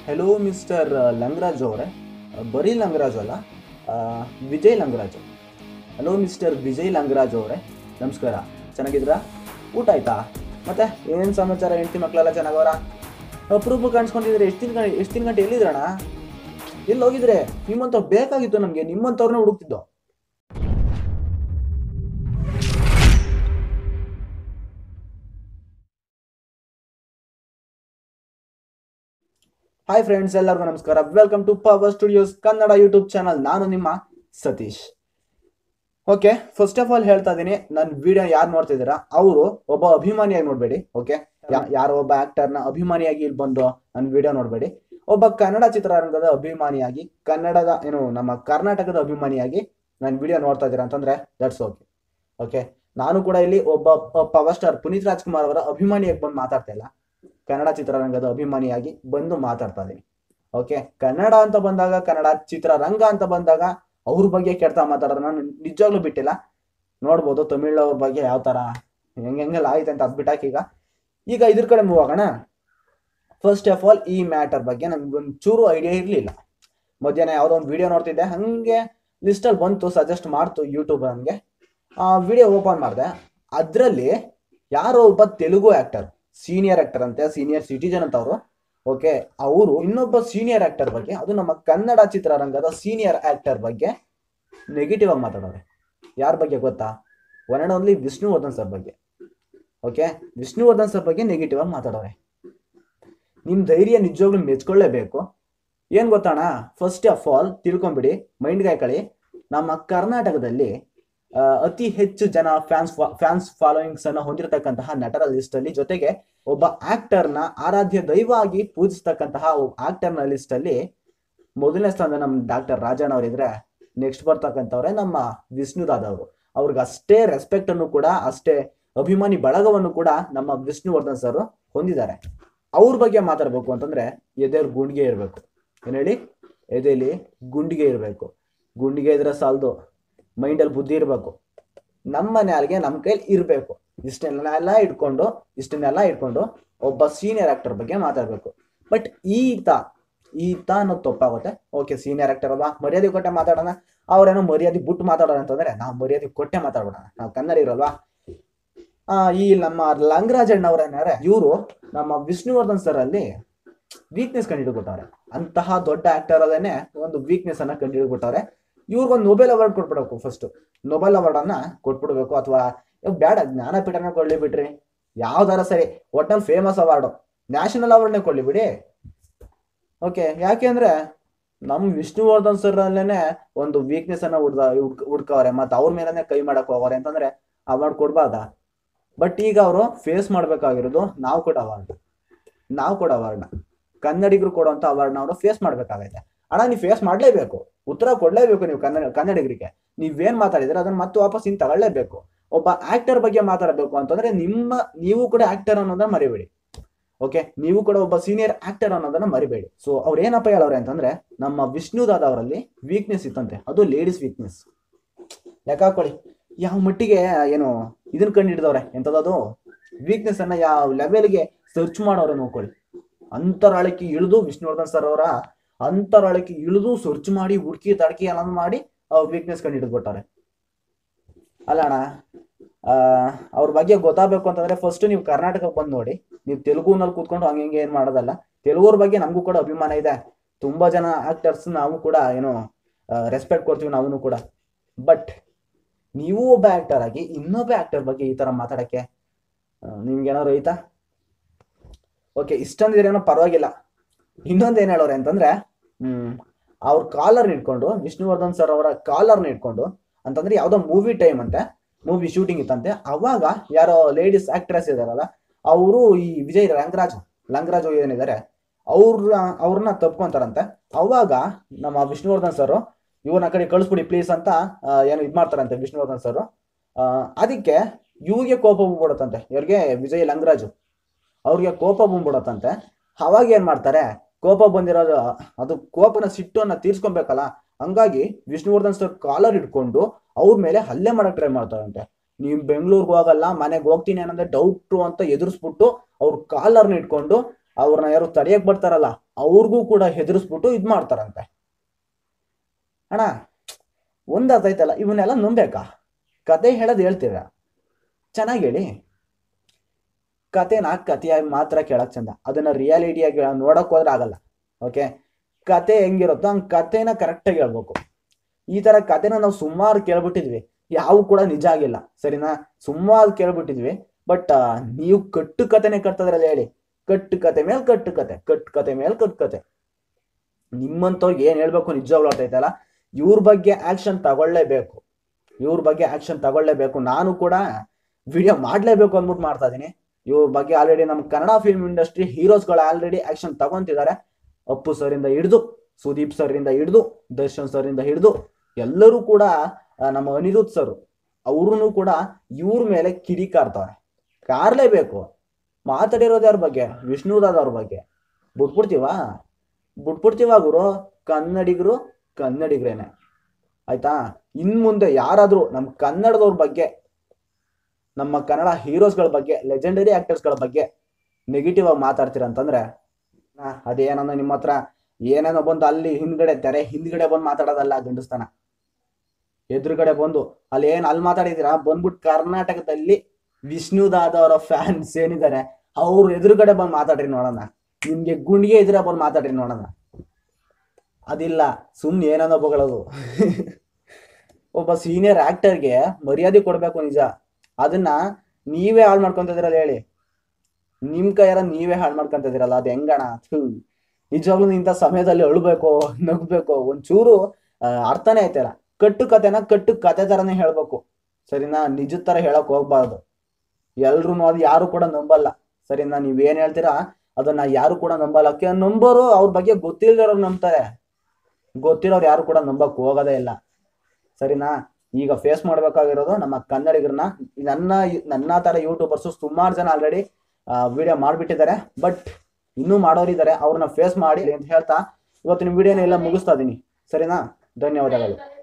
Hello mister ಲಂಗರಾಜ್ ಅವರೇ ಬರೀ ಲಂಗರಾಜ್ ಅಲ್ಲ ಆ, ವಿಜಯ್ ಲಂಗರಾಜ್ ಹಲೋ ಮಿಸ್ಟರ್ ವಿಜಯ್ ಲಂಗರಾಜ್ ಅವರೇ ನಮಸ್ಕಾರ ಚೆನ್ನಾಗಿದ್ರಾ ಊಟ ಆಯ್ತಾ ಮತ್ತೆ ಏನು ಸಮಾಚಾರ ಹೆಂಡತಿ ಮಕ್ಕಳೆಲ್ಲ ಚೆನ್ನಾಗವರ ಅಪರೂಪ ಕಾಣಿಸ್ಕೊಂಡಿದ್ರೆ ಎಷ್ಟು ದಿನ ಎಷ್ಟು ದಿನ ಗಂಟೆ ಎಲ್ಲಿದ್ರಣ ಎಲ್ಲಿ ಹೋಗಿದ್ರೆ ನಿಮ್ಮಂಥವ್ರು ಬೇಕಾಗಿತ್ತು ನಮಗೆ ನಿಮ್ಮಂಥವ್ರನ್ನ ಹುಡುಕ್ತಿದ್ದೋ ಹಾಯ್ ಫ್ರೆಂಡ್ಸ್ ಎಲ್ಲರಿಗೂ ನಮಸ್ಕಾರ welcome to power studios Kannada YouTube channel ನಾನು ನಿಮ್ಮ Satish okay first of all ಹೇಳ್ತಾ ಇದ್ದೀನಿ ನನ್ನ ವಿಡಿಯೋ ಯಾರು ನೋಡ್ತಿದ್ದೀರಾ ಅವರು ಒಬ್ಬ ಅಭಿಮಾನಿಯಾಗಿ ನೋಡಬೇಡಿ ಓಕೆ ಯಾರೋ ಒಬ್ಬ ಆಕ್ಟರ್ನ ಅಭಿಮಾನಿಯಾಗಿ ಇಲ್ಲಿ ಬಂದು ನನ್ನ ವಿಡಿಯೋ ನೋಡಬೇಡಿ ಒಬ್ಬ ಕನ್ನಡ ಚಿತ್ರರಂಗದ ಅಭಿಮಾನಿಯಾಗಿ ಕನ್ನಡದ ಏನು ನಮ್ಮ ಕರ್ನಾಟಕದ ಅಭಿಮಾನಿಯಾಗಿ ನನ್ನ ವಿಡಿಯೋ ನೋಡ್ತಾ ಇದ್ದೀರಾ ಅಂತಂದ್ರೆ ದಟ್ಸ್ ಓಕೆ ಓಕೆ ನಾನು ಕೂಡ ಇಲ್ಲಿ ಒಬ್ಬ ಪವರ್ ಸ್ಟಾರ್ ಪುನೀತ್ ರಾಜ್ಕುಮಾರ್ ಅವರ ಅಭಿಮಾನಿಯಾಗಿ ಬಂದು ಮಾತಾಡ್ತಾ ಇಲ್ಲ ಕನ್ನಡ ಚಿತ್ರರಂಗದ ಅಭಿಮಾನಿಯಾಗಿ ಬಂದು ಮಾತಾಡ್ತಾ ಇದ್ದೀನಿ ಓಕೆ ಕನ್ನಡ ಅಂತ ಬಂದಾಗ ಕನ್ನಡ ಚಿತ್ರರಂಗ ಅಂತ ಬಂದಾಗ ಅವ್ರ ಬಗ್ಗೆ ಕೆಡ್ತಾ ಮಾತಾಡೋದು ನಾನು ನಿಜವಾಗ್ಲೂ ಬಿಟ್ಟಿಲ್ಲ ನೋಡ್ಬೋದು ತಮಿಳ್ ಅವ್ರ ಬಗ್ಗೆ ಯಾವ ತರ ಹೆಂಗ್ ಹೆಂಗೆಲ್ಲ ಆಯ್ತು ಅಂತ ಅದ್ ಬಿಟ್ಟಾಕ ಈಗ ಈಗ ಇದ್ರ ಕಡೆ ಮೂವ್ ಆಗೋಣ ಫಸ್ಟ್ ಆಫ್ ಆಲ್ ಈ ಮ್ಯಾಟರ್ ಬಗ್ಗೆ ನನ್ಗೆ ಒಂದು ಚೂರು ಐಡಿಯಾ ಇರಲಿಲ್ಲ ಮಧ್ಯಾಹ್ನ ಯಾವುದೋ ಒಂದು ವಿಡಿಯೋ ನೋಡ್ತಿದ್ದೆ ಹಂಗೆ ಲಿಸ್ಟಲ್ಲಿ ಬಂತು ಸಜೆಸ್ಟ್ ಮಾಡ್ತು ಯೂಟ್ಯೂಬ್ ನನಗೆ ಆ ವಿಡಿಯೋ ಓಪನ್ ಮಾಡಿದೆ ಅದರಲ್ಲಿ ಯಾರೋ ಒಬ್ಬ ತೆಲುಗು ಆಕ್ಟರ್ ಸೀನಿಯರ್ ಆಕ್ಟರ್ ಅಂತೆ ಸೀನಿಯರ್ ಸಿಟಿಜನ್ ಅಂತ ಅವರು ಓಕೆ ಅವರು ಇನ್ನೊಬ್ಬ ಸೀನಿಯರ್ ಆಕ್ಟರ್ ಬಗ್ಗೆ ಅದು ನಮ್ಮ ಕನ್ನಡ ಚಿತ್ರರಂಗದ ಸೀನಿಯರ್ ಆಕ್ಟರ್ ಬಗ್ಗೆ ನೆಗೆಟಿವ್ ಆಗಿ ಮಾತಾಡೋರೆ ಯಾರ ಬಗ್ಗೆ ಗೊತ್ತಾ one and only Vishnuvardhan sir ಬಗ್ಗೆ ಓಕೆ ವಿಷ್ಣುವರ್ಧನ್ ಸರ್ ಬಗ್ಗೆ ನೆಗೆಟಿವ್ ಆಗಿ ಮಾತಾಡೋರೆ ನಿಮ್ ಧೈರ್ಯ ನಿಜವಾಗ್ಲೂ ಮೆಚ್ಕೊಳ್ಳೇಬೇಕು ಏನ್ ಗೊತ್ತಣ್ಣ ಫಸ್ಟ್ ಆಫ್ ಆಲ್ ತಿಳ್ಕೊಂಬಿಡಿ ಮೈಂಡ್ಗೆ ಹಾಕೊಳ್ಳಿ ನಮ್ಮ ಕರ್ನಾಟಕದಲ್ಲಿ ಆ, ಅತಿ ಹೆಚ್ಚು ಜನ ಫ್ಯಾನ್ಸ್ ಫ್ಯಾನ್ಸ್ ಫಾಲೋಯಿಂಗ್ಸ್ ಅನ್ನ ಹೊಂದಿರತಕ್ಕಂತಹ ನಟರ ಲಿಸ್ಟ್ ಅಲ್ಲಿ ಜೊತೆಗೆ ಒಬ್ಬ ಆಕ್ಟರ್ ನ ಆರಾಧ್ಯ ದೈವ ಆಗಿ ಪೂಜಿಸ್ತಕ್ಕಂತಹ ಆಕ್ಟರ್ ನ ಲಿಸ್ಟ್ ಅಲ್ಲಿ ಮೊದಲನೇ ಸ್ಥಾನದ ನಮ್ಮ ಡಾಕ್ಟರ್ ರಾಜಣ್ಣ ಅವರಿದ್ರೆ ನೆಕ್ಸ್ಟ್ ಬರ್ತಕ್ಕಂಥವ್ರೆ ನಮ್ಮ ವಿಷ್ಣುದಾದ್ ಅವರು ಅವ್ರಿಗೆ ಅಷ್ಟೇ ರೆಸ್ಪೆಕ್ಟ್ ಅನ್ನು ಕೂಡ ಅಷ್ಟೇ ಅಭಿಮಾನಿ ಬಳಗವನ್ನು ಕೂಡ ನಮ್ಮ ವಿಷ್ಣುವರ್ಧನ್ ಸರ್ ಹೊಂದಿದ್ದಾರೆ ಅವ್ರ ಬಗ್ಗೆ ಮಾತಾಡ್ಬೇಕು ಅಂತಂದ್ರೆ ಎದೆಯವ್ರ ಗುಂಡಿಗೆ ಇರಬೇಕು ಏನ್ ಹೇಳಿ ಎದೆಲಿ ಗುಂಡಿಗೆ ಇರಬೇಕು ಗುಂಡಿಗೆ ಇದ್ರೆ ಸಾಲದು ಮೈಂಡಲ್ಲಿ ಬುದ್ಧಿ ಇರಬೇಕು ನಮ್ಮ ಮನೆಯಾಲ್ಗೆ ನಮ್ಮ ಕೈಲಿ ಇರಬೇಕು ಇಷ್ಟನ್ನೆಲ್ಲ ಇಟ್ಕೊಂಡು ಇಷ್ಟನ್ನೆಲ್ಲ ಇಟ್ಕೊಂಡು ಒಬ್ಬ ಸೀನಿಯರ್ ಆಕ್ಟರ್ ಬಗ್ಗೆ ಮಾತಾಡ್ಬೇಕು ಬಟ್ ಈತ ಈತ ಅನ್ನೋದು ತಪ್ಪಾಗುತ್ತೆ ಓಕೆ ಸೀನಿಯರ್ ಆಕ್ಟರ್ ಅಲ್ವಾ ಮರ್ಯಾದೆ ಕೊಟ್ಟೆ ಮಾತಾಡೋಣ ಅವ್ರೇನೋ ಮರ್ಯಾದೆ ಬಿಟ್ಟು ಮಾತಾಡೋಣ ಅಂತಂದ್ರೆ ನಾವು ಮರ್ಯಾದೆ ಕೊಟ್ಟೆ ಮಾತಾಡೋಣ ನಾವು ಕನ್ನಡ ಇರೋಲ್ವಾ ಆ ಈ ನಮ್ಮ ಲಂಗರಾಜಣ್ಣ ಅವ್ರೇನಾರೆ ಇವರು ನಮ್ಮ ವಿಷ್ಣುವರ್ಧನ್ ಸರ್ ಅಲ್ಲಿ ವೀಕ್ನೆಸ್ ಕಂಡುಹಿಡ್ಕೊಟ್ಟವ್ರೆ ಅಂತಹ ದೊಡ್ಡ ಆಕ್ಟರ್ ಅದೇನೆ ಒಂದು ವೀಕ್ನೆಸ್ ಅನ್ನ ಕಂಡುಹಿಡ್ಕೊಟ್ಟವ್ರೆ ಇವ್ರಿಗೊಂದು ನೊಬೆಲ್ ಅವಾರ್ಡ್ ಕೊಟ್ಬಿಡಬೇಕು ಫಸ್ಟ್ ನೊಬೆಲ್ ಅವಾರ್ಡ್ ಅನ್ನ ಕೊಟ್ಬಿಡ್ಬೇಕು ಅಥವಾ ಬೇಡ ಜ್ಞಾನಪೀಠನ ಕೊಡ್ಲಿ ಬಿಟ್ರಿ ಯಾವ್ದಾರ ಸರಿ ಒಟ್ಟಲ್ಲಿ ಫೇಮಸ್ ಅವಾರ್ಡು ನ್ಯಾಷನಲ್ ಅವಾರ್ಡ್ನೇ ಕೊಡ್ಲಿ ಬಿಡಿ ಓಕೆ ಯಾಕೆಂದ್ರೆ ನಮ್ ವಿಷ್ಣುವರ್ಧನ್ ಸರ್ ಅಲ್ಲೇನೆ ಒಂದು ವೀಕ್ನೆಸ್ ಅನ್ನ ಹುಡ್ದ ಹುಡ್ಕವ್ರೆ ಮತ್ತೆ ಅವ್ರ ಮೇಲೆನೆ ಕೈ ಮಾಡಕ್ ಹೋಗೋರೆ ಅಂತಂದ್ರೆ ಅವಾರ್ಡ್ ಕೊಡ್ಬಾರ್ದ ಬಟ್ ಈಗ ಅವರು ಫೇಸ್ ಮಾಡ್ಬೇಕಾಗಿರೋದು ನಾವು ಕೊಡ ಅವಾರ್ಡ್ ನಾವು ಕೊಡ ಅವಾರ್ಡ್ನ ಕನ್ನಡಿಗರು ಕೊಡುವಂತ ಅವಾರ್ಡ್ನ ಅವರು ಫೇಸ್ ಮಾಡ್ಬೇಕಾಗೈತೆ ಅಣ್ಣ ನೀವು ಫೇಸ್ ಮಾಡ್ಲೇಬೇಕು ಉತ್ತರ ಕೊಡ್ಲೇಬೇಕು ನೀವು ಕನ್ನಡ ಕನ್ನಡಿಗರಿಗೆ ನೀವೇನ್ ಮಾತಾಡಿದ್ರೆ ಅದನ್ನ ಮತ್ತೆ ವಾಪಸ್ ಇನ್ ತಗೊಳ್ಳೇಬೇಕು ಒಬ್ಬ ಆಕ್ಟರ್ ಬಗ್ಗೆ ಮಾತಾಡಬೇಕು ಅಂತಂದ್ರೆ ನಿಮ್ಮ ನೀವು ಕೂಡ ಆಕ್ಟರ್ ಅನ್ನೋದನ್ನ ಮರಿಬೇಡಿ ಓಕೆ ನೀವು ಕೂಡ ಒಬ್ಬ ಸೀನಿಯರ್ ಆಕ್ಟರ್ ಅನ್ನೋದನ್ನ ಮರಿಬೇಡಿ ಸೊ ಅವ್ರು ಏನಪ್ಪ ಹೇಳವ್ರೆ ಅಂತಂದ್ರೆ ನಮ್ಮ ವಿಷ್ಣುದಾದ ಅವರಲ್ಲಿ ವೀಕ್ನೆಸ್ ಇತ್ತಂತೆ ಅದು ಲೇಡೀಸ್ ವೀಕ್ನೆಸ್ ಲೆಕ್ಕ ಹಾಕೊಳ್ಳಿ ಯಾವ ಮಟ್ಟಿಗೆ ಏನು ಇದನ್ನ ಕಂಡು ಹಿಡಿದವ್ರೆ ಎಂತದದು ವೀಕ್ನೆಸ್ ಅನ್ನ ಯಾವ ಲೆವೆಲ್ಗೆ ಸರ್ಚ್ ಮಾಡೋರೆ ನೋಡ್ಕೊಳ್ಳಿ ಅಂತರಾಳಕ್ಕೆ ಇಳಿದು ವಿಷ್ಣುವರ್ಧನ್ ಸರ್ ಅವರ ಅಂತರಾಳಕ್ಕೆ ಇಳಿದು ಸರ್ಚ್ ಮಾಡಿ ಹುಡುಕಿ ತಡಕಿ ಎಲ್ಲ ಮಾಡಿ ಅವ್ರ ವೀಕ್ನೆಸ್ ಕಂಡು ಹಿಡಿದ್ಬಿಟ್ಟಾರೆ ಅಲ್ಲ ಅಣ್ಣ ಆ, ಅವ್ರ ಬಗ್ಗೆ ಗೊತ್ತಾಗಬೇಕು ಅಂತಂದ್ರೆ ಫಸ್ಟ್ ನೀವು ಕರ್ನಾಟಕಕ್ಕೆ ಬಂದು ನೋಡಿ ನೀವು ತೆಲುಗುನಲ್ಲಿ ಕೂತ್ಕೊಂಡು ಹಂಗೆ ಹಿಂಗೆ ಏನ್ ಮಾಡೋದಲ್ಲ ತೆಲುಗುರ ಬಗ್ಗೆ ನಮಗೂ ಕೂಡ ಅಭಿಮಾನ ಇದೆ ತುಂಬಾ ಜನ ಆಕ್ಟರ್ಸ್ ನಾವು ಕೂಡ ಏನು ರೆಸ್ಪೆಕ್ಟ್ ಕೊಡ್ತೀವಿ ನಾವು ಕೂಡ ಬಟ್ ನೀವು ಒಬ್ಬ ಆಕ್ಟರ್ ಆಗಿ ಇನ್ನೊಬ್ಬ ಆಕ್ಟರ್ ಬಗ್ಗೆ ಈ ತರ ಮಾತಾಡಕ್ಕೆ ನಿಮ್ಗೆ ಏನಾದ್ರು ಐತಾ ಓಕೆ ಇಷ್ಟೊಂದಿದ್ರೇನೋ ಪರವಾಗಿಲ್ಲ ಇನ್ನೊಂದು ಏನ್ ಹೇಳೋರೆ ಅಂತಂದ್ರೆ ಹ್ಮ್ ಅವ್ರ ಕಾಲರ್ ಇಟ್ಕೊಂಡು ವಿಷ್ಣುವರ್ಧನ್ ಸರ್ ಅವರ ಕಾಲರ್ನ ಇಟ್ಕೊಂಡು ಅಂತಂದ್ರೆ ಯಾವ್ದೋ ಮೂವಿ ಟೈಮ್ ಅಂತೆ ಮೂವಿ ಶೂಟಿಂಗ್ ಇತ್ತಂತೆ ಅವಾಗ ಯಾರೋ ಲೇಡೀಸ್ ಆಕ್ಟ್ರೆಸ್ ಇದಾರಲ್ಲ ಅವರು ಈ ವಿಜಯ್ ಲಂಗರಾಜ್ ಲಂಗರಾಜ್ ಏನಿದ್ದಾರೆ ಅವ್ರ ಅವ್ರನ್ನ ತಪ್ಕೊಂತಾರಂತೆ ಅವಾಗ ನಮ್ಮ ವಿಷ್ಣುವರ್ಧನ್ ಸರ್ ಇವ್ರನ್ನ ಆ ಕಡೆ ಕಳಿಸ್ಬಿಡಿ ಪ್ಲೀಸ್ ಅಂತ ಆ, ಏನು ಇದ್ ಮಾಡ್ತಾರಂತೆ ವಿಷ್ಣುವರ್ಧನ್ ಸರ್ ಅದಕ್ಕೆ ಇವ್ರಿಗೆ ಕೋಪ ಬಂದ್ಬಿಡತ್ತಂತೆ ಇವ್ರಿಗೆ ವಿಜಯ್ ಲಂಗರಾಜು ಅವ್ರಿಗೆ ಕೋಪ ಬಂದ್ಬಿಡತ್ತಂತೆ ಅವಾಗ ಏನ್ ಮಾಡ್ತಾರೆ ಕೋಪ ಬಂದಿರೋದು ಅದು ಕೋಪನ ಸಿಟ್ಟನ್ನ ತೀರ್ಸ್ಕೊಬೇಕಲ್ಲ ಹಂಗಾಗಿ ವಿಷ್ಣುವರ್ಧನ್ ಸರ್ ಕಾಲರ್ ಇಟ್ಕೊಂಡು ಅವ್ರ ಮೇಲೆ ಹಲ್ಲೆ ಮಾಡಕ್ ಟ್ರೈ ಮಾಡ್ತಾರಂತೆ ನೀವ್ ಬೆಂಗಳೂರಿಗೆ ಹೋಗಲ್ಲ ಮನೆಗೆ ಹೋಗ್ತೀನಿ ಅನ್ನೋದೇ ಡೌಟ್ ಅಂತ ಎದುರಿಸ್ಬಿಟ್ಟು ಅವ್ರ ಕಾಲರ್ನ ಇಟ್ಕೊಂಡು ಅವ್ರನ್ನ ಯಾರು ತಡೆಯಕ್ ಬರ್ತಾರಲ್ಲ ಅವ್ರಿಗೂ ಕೂಡ ಹೆದರಿಸ್ಬಿಟ್ಟು ಇದು ಮಾಡ್ತಾರಂತೆ ಅಣ್ಣ ಒಂದಾತೈತಲ್ಲ ಇವನ್ನೆಲ್ಲ ನಂಬೇಕಾ ಕತೆ ಹೇಳೋದು ಹೇಳ್ತೀರ ಚೆನ್ನಾಗಿ ಹೇಳಿ ಕತೆನ ಕತೆಯಾಗಿ ಮಾತ್ರ ಕೇಳಕ್ ಚಂದ ಅದನ್ನ ರಿಯಾಲಿಟಿಯಾಗಿ ನೋಡಕ್ ಹೋದ್ರೆ ಆಗಲ್ಲ ಓಕೆ ಕತೆ ಹೆಂಗಿರುತ್ತೋ ಹಂಗೆ ಕತೆನ ಕರೆಕ್ಟಾಗಿ ಹೇಳ್ಬೇಕು ಈ ತರ ಕತೆನ ನಾವು ಸುಮಾರು ಕೇಳ್ಬಿಟ್ಟಿದ್ವಿ ಯಾವ ಕೂಡ ನಿಜ ಆಗಿಲ್ಲ ಸರಿನಾ ಸುಮಾರು ಕೇಳ್ಬಿಟ್ಟಿದ್ವಿ ಬಟ್ ನೀವು ಕಟ್ಟು ಕತೆನೆ ಕಟ್ತದ್ರಲ್ಲಿ ಹೇಳಿ ಕಟ್ಟು ಕತೆ ಮೇಲೆ ಕಟ್ಟು ಕತೆ ಕಟ್ಟು ಕತೆ ಮೇಲೆ ಕಟ್ಟು ಕತೆ ನಿಮ್ಮಂತವ್ರಿಗೆ ಏನ್ ಹೇಳ್ಬೇಕು ನಿಜವಾಗ್ಲೂ ಅರ್ಥೈತಲ್ಲ ಇವ್ರ ಬಗ್ಗೆ ಆಕ್ಷನ್ ತಗೊಳ್ಳೇಬೇಕು ಇವ್ರ ಬಗ್ಗೆ ಆಕ್ಷನ್ ತಗೊಳ್ಳೇಬೇಕು ನಾನು ಕೂಡ ವಿಡಿಯೋ ಮಾಡ್ಲೇಬೇಕು ಅಂದ್ಬಿಟ್ಟು ಮಾಡ್ತಾ ಇದೀನಿ ಇವ್ರ ಬಗ್ಗೆ ಆಲ್ರೆಡಿ ನಮ್ಮ ಕನ್ನಡ ಫಿಲ್ಮ್ ಇಂಡಸ್ಟ್ರಿ ಹೀರೋಸ್ಗಳು ಆಲ್ರೆಡಿ ಆಕ್ಷನ್ ತಗೊಂತಿದ್ದಾರೆ ಅಪ್ಪು ಸರ್ ಇಂದ ಹಿಡಿದು ಸುದೀಪ್ ಸರ್ ಇಂದ ಹಿಡಿದು ದರ್ಶನ್ ಸರ್ ಇಂದ ಹಿಡಿದು ಎಲ್ಲರೂ ಕೂಡ ಆ, ನಮ್ಮ ಅನಿರುದ್ಧ್ ಸರ್ ಅವ್ರೂ ಕೂಡ ಇವ್ರ ಮೇಲೆ ಕಿಡಿಕಾರ್ತಾವ್ರೆ ಕಾರ್ಲೇಬೇಕು ಮಾತಾಡಿರೋದು ಯಾರ ಬಗ್ಗೆ ವಿಷ್ಣುದಾದ್ ಅವ್ರ ಬಗ್ಗೆ ಬಿಟ್ಬಿಡ್ತೀವಾ ಬಿಟ್ಬಿಡ್ತೀವ ಗುರು ಕನ್ನಡಿಗರು ಕನ್ನಡಿಗರೇನೆ ಆಯ್ತಾ ಇನ್ ಮುಂದೆ ಯಾರಾದ್ರೂ ನಮ್ಮ ಕನ್ನಡದವ್ರ ಬಗ್ಗೆ ನಮ್ಮ ಕನ್ನಡ ಹೀರೋಸ್ಗಳ ಬಗ್ಗೆ ಲೆಜೆಂಡರಿ ಆಕ್ಟರ್ಸ್ಗಳ ಬಗ್ಗೆ ನೆಗೆಟಿವ್ ಆಗಿ ಮಾತಾಡ್ತೀರ ಅಂತಂದ್ರೆ ಆ, ಅದೇನೋ ನಿಮ್ಮ ಹತ್ರ ಏನೇನೋ ಬಂದು ಅಲ್ಲಿ ಹಿಂದ್ಗಡೆ ತೆರೆ ಹಿಂದ್ಗಡೆ ಬಂದು ಮಾತಾಡೋದಲ್ಲ ಗಂಡಸ್ತಾನ ಎದುರುಗಡೆ ಬಂದು ಅಲ್ಲಿ ಏನ್ ಅಲ್ಲಿ ಮಾತಾಡಿದೀರಾ ಬಂದ್ಬಿಟ್ಟು ಕರ್ನಾಟಕದಲ್ಲಿ ವಿಷ್ಣುದಾದ ಅವರ ಫ್ಯಾನ್ಸ್ ಏನಿದ್ದಾರೆ ಅವ್ರು ಎದುರುಗಡೆ ಬಂದು ಮಾತಾಡ್ರಿ ನೋಡೋಣ ನಿಮ್ಗೆ ಗುಂಡಿಗೆ ಇದ್ರೆ ಬಂದು ಮಾತಾಡ್ರಿ ನೋಡೋಣ ಅದಿಲ್ಲ ಸುಮ್ನೆ ಏನನ್ನೋ ಬಗಳದು ಒಬ್ಬ ಸೀನಿಯರ್ ಆಕ್ಟರ್ಗೆ ಮರ್ಯಾದೆ ಕೊಡ್ಬೇಕು ನಿಜ ಅದನ್ನ ನೀವೇ ಹಾಳು ಮಾಡ್ಕೊಂತಿದ್ದೀರಲ್ಲ ಹೇಳಿ ನಿಮ್ ಕೈಯಾರ ನೀವೇ ಹಾಳು ಮಾಡ್ಕೊಂತಿದ್ದೀರಲ್ಲ ಅದು ಹೆಂಗಣ ಥು. ನಿಜವಾಗ್ಲೂ ಇಂಥ ಸಮಯದಲ್ಲಿ ಅಳ್ಬೇಕು ನಗ್ಬೇಕು ಒಂಚೂರು ಆ, ಅರ್ಥನೇ ಐತಲ್ಲ ಕಟ್ಟು ಕತೆನ ಕಟ್ಟು ಕತೆ ತರನೇ ಹೇಳ್ಬೇಕು ಸರಿನಾ ನಿಜದ ತರ ಹೇಳಕ್ ಹೋಗ್ಬಾರ್ದು ಎಲ್ರು ಅದು ಯಾರು ಕೂಡ ನಂಬಲ್ಲ ಸರಿನಾ ನೀವೇನ್ ಹೇಳ್ತೀರಾ ಅದನ್ನ ಯಾರು ಕೂಡ ನಂಬಲ್ಲ ಕೆ- ನಂಬೋರು ಅವ್ರ ಬಗ್ಗೆ ಗೊತ್ತಿಲ್ದಿರೋರು ನಂಬ್ತಾರೆ ಗೊತ್ತಿರೋರು ಯಾರು ಕೂಡ ನಂಬಕ್ ಹೋಗೋದೇ ಇಲ್ಲ ಸರಿನಾ ಈಗ ಫೇಸ್ ಮಾಡ್ಬೇಕಾಗಿರೋದು ನಮ್ಮ ಕನ್ನಡಿಗರನ್ನ ನನ್ನ ನನ್ನ ತರ ಯೂಟ್ಯೂಬರ್ಸ್ ಸುಮಾರು ಜನ ಆಲ್ರೆಡಿ ವಿಡಿಯೋ ಮಾಡ್ಬಿಟ್ಟಿದ್ದಾರೆ ಬಟ್ ಇನ್ನೂ ಮಾಡೋರಿದ್ದಾರೆ ಅವ್ರನ್ನ ಫೇಸ್ ಮಾಡಿ ಅಂತ ಹೇಳ್ತಾ ಇವತ್ತಿನ ವಿಡಿಯೋನ ಎಲ್ಲ ಮುಗಿಸ್ತಾ ಇದೀನಿ ಸರಿನಾ ಧನ್ಯವಾದಗಳು